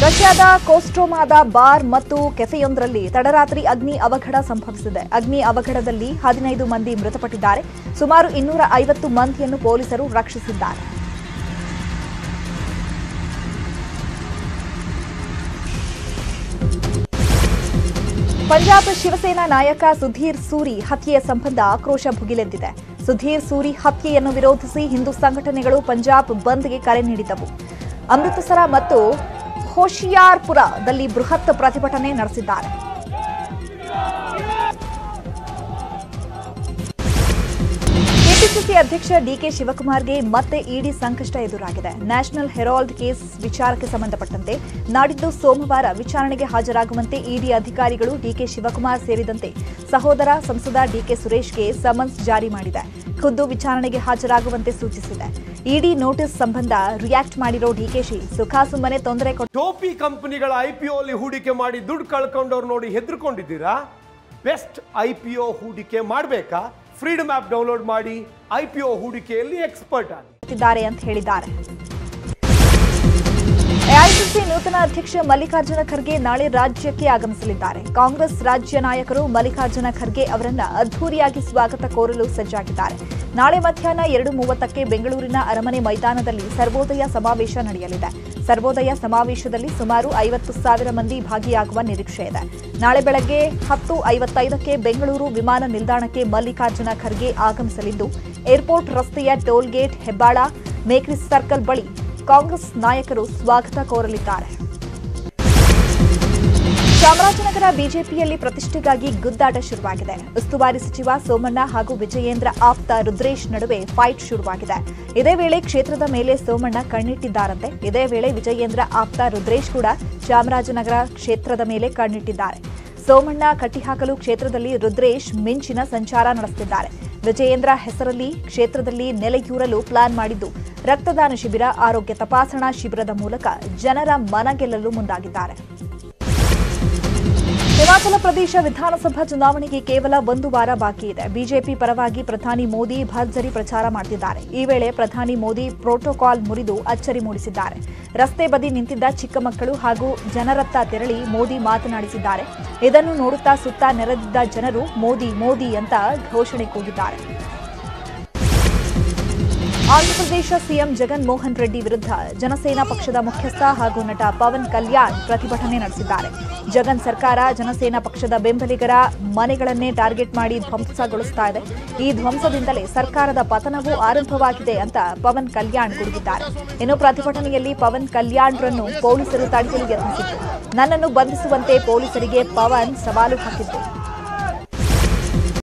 ರಷ್ಯಾದ ಕೋಸ್ಟ್ರೋಮಾದ ಬಾರ್ ಮತ್ತು ಕೆಫೆಯೊಂದರಲ್ಲಿ ತಡರಾತ್ರಿ ಅಗ್ನಿ ಅವಘಡ ಸಂಭವಿಸಿದೆ ಅಗ್ನಿ ಅವಘಡದಲ್ಲಿ ಹದಿನೈದು ಮಂದಿ ಮೃತಪಟ್ಟಿದ್ದಾರೆ ಸುಮಾರು ಇನ್ನೂರ ಐವತ್ತು ಮಂದಿಯನ್ನು ಪೊಲೀಸರು ರಕ್ಷಿಸಿದ್ದಾರೆ ಪಂಜಾಬ್ ಶಿವಸೇನಾ ನಾಯಕ ಸುಧೀರ್ ಸೂರಿ ಹತ್ಯೆಯ ಸಂಬಂಧ ಆಕ್ರೋಶ ಭುಗಿಲೆದ್ದಿದೆ ಸುಧೀರ್ ಸೂರಿ ಹತ್ಯೆಯನ್ನು ವಿರೋಧಿಸಿ ಹಿಂದೂ ಸಂಘಟನೆಗಳು ಪಂಜಾಬ್ ಬಂದ್ಗೆ ಕರೆ ನೀಡಿದ್ದವು ಅಮೃತಸರ ಮತ್ತು ಹೋಶಿಯಾರ್ಪುರದಲ್ಲಿ ಬೃಹತ್ ಪ್ರತಿಭಟನೆ ನಡೆಸಿದ್ದಾರೆ ಕೆಪಿಸಿಸಿ ಅಧ್ಯಕ್ಷ ಡಿಕೆ ಶಿವಕುಮಾರ್ಗೆ ಮತ್ತೆ ಇಡಿ ಸಂಕಷ್ಟ ಎದುರಾಗಿದೆ ನ್ಯಾಷನಲ್ ಹೆರಾಲ್ಡ್ ಕೇಸ್ ವಿಚಾರಕ್ಕೆ ಸಂಬಂಧಪಟ್ಟಂತೆ ನಾಡಿದ್ದು ಸೋಮವಾರ ವಿಚಾರಣೆಗೆ ಹಾಜರಾಗುವಂತೆ ಇಡಿ ಅಧಿಕಾರಿಗಳು ಡಿಕೆ ಶಿವಕುಮಾರ್ ಸೇರಿದಂತೆ ಸಹೋದರ ಸಂಸದ ಡಿಕೆ ಸುರೇಶ್ಗೆ ಸಮನ್ಸ್ ಜಾರಿ ಮಾಡಿದೆ ಖುದ್ದು ವಿಚಾರಣೆಗೆ ಹಾಜರಾಗುವಂತೆ ಸೂಚಿಸಿದೆ ಇಡಿ ನೋಟಿಸ್ ಸಂಬಂಧ ರಿಯಾಕ್ಟ್ ಮಾಡಿರೋ ಡಿಕೆಶಿ ಸುಖಾಸುಮ್ಮನೆ ತೊಂದರೆ ಕೊಟ್ಟು ಟೋಪಿ ಕಂಪನಿಗಳ ಐ ಪಿ ಅಲ್ಲಿ ಹೂಡಿಕೆ ಮಾಡಿ ದುಡ್ಡು ಕಳ್ಕೊಂಡವ್ರು ನೋಡಿ ಹೆದರ್ಕೊಂಡಿದ್ದೀರಾ ಬೆಸ್ಟ್ ಐ ಪಿ ಒ ಹೂಡಿಕೆ ಮಾಡಬೇಕಾ ಫ್ರೀಡಮ್ ಆ್ಯಪ್ ಡೌನ್ಲೋಡ್ ಮಾಡಿ ಐ ಪಿ ಒ ಹೂಡಿಕೆಯಲ್ಲಿ ಎಕ್ಸ್ಪರ್ಟ್ ಆಗಿ ಮಾಡುತ್ತಿದ್ದಾರೆ ಅಂತ ಹೇಳಿದ್ದಾರೆ ಎಐಸಿಸಿ ನೂತನ ಅಧ್ಯಕ್ಷ ಮಲ್ಲಿಕಾರ್ಜುನ ಖರ್ಗೆ ನಾಳೆ ರಾಜ್ಯಕ್ಕೆ ಆಗಮಿಸಲಿದ್ದಾರೆ ಕಾಂಗ್ರೆಸ್ ರಾಜ್ಯ ನಾಯಕರು ಮಲ್ಲಿಕಾರ್ಜುನ ಖರ್ಗೆ ಅವರನ್ನ ಅದ್ಧೂರಿಯಾಗಿ ಸ್ವಾಗತ ಕೋರಲು ಸಜ್ಜಾಗಿದ್ದಾರೆ ನಾಳೆ ಮಧ್ಯಾಹ್ನ ಎರಡು ಮೂವತ್ತಕ್ಕೆ ಬೆಂಗಳೂರಿನ ಅರಮನೆ ಮೈದಾನದಲ್ಲಿ ಸರ್ವೋದಯ ಸಮಾವೇಶ ನಡೆಯಲಿದೆ ಸರ್ವೋದಯ ಸಮಾವೇಶದಲ್ಲಿ ಸುಮಾರು ಐವತ್ತು ಸಾವಿರ ಮಂದಿ ಭಾಗಿಯಾಗುವ ನಿರೀಕ್ಷೆ ಇದೆ ನಾಳೆ ಬೆಳಗ್ಗೆ ಹತ್ತು ಐವತ್ತೈದಕ್ಕೆ ಬೆಂಗಳೂರು ವಿಮಾನ ನಿಲ್ದಾಣಕ್ಕೆ ಮಲ್ಲಿಕಾರ್ಜುನ ಖರ್ಗೆ ಆಗಮಿಸಲಿದ್ದು ಏರ್ಪೋರ್ಟ್ ರಸ್ತೆಯ ಟೋಲ್ಗೇಟ್ ಹೆಬ್ಬಾಳ ಮೇಕ್ರಿ ಸರ್ಕಲ್ ಬಳಿ ಕಾಂಗ್ರೆಸ್ ನಾಯಕರು ಸ್ವಾಗತ ಕೋರಲಿದ್ದಾರೆ ಚಾಮರಾಜನಗರ ಬಿಜೆಪಿಯಲ್ಲಿ ಪ್ರತಿಷ್ಠೆಗಾಗಿ ಗುದ್ದಾಟ ಶುರುವಾಗಿದೆ ಉಸ್ತುವಾರಿ ಸಚಿವ ಸೋಮಣ್ಣ ಹಾಗೂ ವಿಜಯೇಂದ್ರ ಆಪ್ತ ರುದ್ರೇಶ್ ನಡುವೆ ಫೈಟ್ ಶುರುವಾಗಿದೆ ಇದೇ ವೇಳೆ ಕ್ಷೇತ್ರದ ಮೇಲೆ ಸೋಮಣ್ಣ ಕಣ್ಣಿಟ್ಟಿದ್ದಾರಂತೆ ಇದೇ ವೇಳೆ ವಿಜಯೇಂದ್ರ ಆಪ್ತ ರುದ್ರೇಶ್ ಕೂಡ ಚಾಮರಾಜನಗರ ಕ್ಷೇತ್ರದ ಮೇಲೆ ಕಣ್ಣಿಟ್ಟಿದ್ದಾರೆ ಸೋಮಣ್ಣ ಕಟ್ಟಿಹಾಕಲು ಕ್ಷೇತ್ರದಲ್ಲಿ ರುದ್ರೇಶ್ ಮಿಂಚಿನ ಸಂಚಾರ ನಡೆಸುತ್ತಿದ್ದಾರೆ ವಿಜಯೇಂದ್ರ ಹೆಸರಲ್ಲಿ ಕ್ಷೇತ್ರದಲ್ಲಿ ನೆಲೆಯೂರಲು ಪ್ಲಾನ್ ಮಾಡಿದ್ದು ರಕ್ತದಾನ ಶಿಬಿರ ಆರೋಗ್ಯ ತಪಾಸಣಾ ಶಿಬಿರದ ಮೂಲಕ ಜನರ ಮನಗೆಲ್ಲಲು ಮುಂದಾಗಿದ್ದಾರೆ ಹಿಮಾಚಲ ಪ್ರದೇಶ ವಿಧಾನಸಭಾ ಚುನಾವಣೆಗೆ ಕೇವಲ ಒಂದು ವಾರ ಬಾಕಿ ಇದೆ ಬಿಜೆಪಿ ಪರವಾಗಿ ಪ್ರಧಾನಿ ಮೋದಿ ಭರ್ಜರಿ ಪ್ರಚಾರ ಮಾಡುತ್ತಿದ್ದಾರೆ ಈ ವೇಳೆ ಪ್ರಧಾನಿ ಮೋದಿ ಪ್ರೋಟೋಕಾಲ್ ಮುರಿದು ಅಚ್ಚರಿ ಮೂಡಿಸಿದ್ದಾರೆ ರಸ್ತೆ ಬದಿ ನಿಂತಿದ್ದ ಚಿಕ್ಕ ಮಕ್ಕಳು ಹಾಗೂ ಜನರತ್ತ ತೆರಳಿ ಮೋದಿ ಮಾತನಾಡಿಸಿದ್ದಾರೆ ಇದನ್ನು ನೋಡುತ್ತಾ ಸುತ್ತ ನೆರೆದಿದ್ದ ಜನರು ಮೋದಿ ಮೋದಿ ಅಂತ ಘೋಷಣೆ ಕೂಗಿದ್ದಾರೆ ಆಂಧ್ರಪ್ರದೇಶ ಸಿಎಂ ಜಗನ್ ಮೋಹನ್ ರೆಡ್ಡಿ ವಿರುದ್ಧ ಜನಸೇನಾ ಪಕ್ಷದ ಮುಖ್ಯಸ್ಥ ಹಾಗೂ ನಟ ಪವನ್ ಕಲ್ಯಾಣ್ ಪ್ರತಿಭಟನೆ ನಡೆಸಿದ್ದಾರೆ ಜಗನ್ ಸರ್ಕಾರ ಜನಸೇನಾ ಪಕ್ಷದ ಬೆಂಬಲಿಗರ ಮನೆಗಳನ್ನೇ ಟಾರ್ಗೆಟ್ ಮಾಡಿ ಧ್ವಂಸಗೊಳಿಸ್ತಾ ಇದೆ ಈ ಧ್ವಂಸದಿಂದಲೇ ಸರ್ಕಾರದ ಪತನವೂ ಆರಂಭವಾಗಿದೆ ಅಂತ ಪವನ್ ಕಲ್ಯಾಣ್ ಗುಡುಗಿದ್ದಾರೆ ಇನ್ನು ಪ್ರತಿಭಟನೆಯಲ್ಲಿ ಪವನ್ ಕಲ್ಯಾಣ್ರನ್ನು ಪೊಲೀಸರು ತಡೆಯಲು ಯತ್ನಿಸಿದ್ದು ನನ್ನನ್ನು ಬಂಧಿಸುವಂತೆ ಪೊಲೀಸರಿಗೆ ಪವನ್ ಸವಾಲು ಹಾಕಿದ್ದು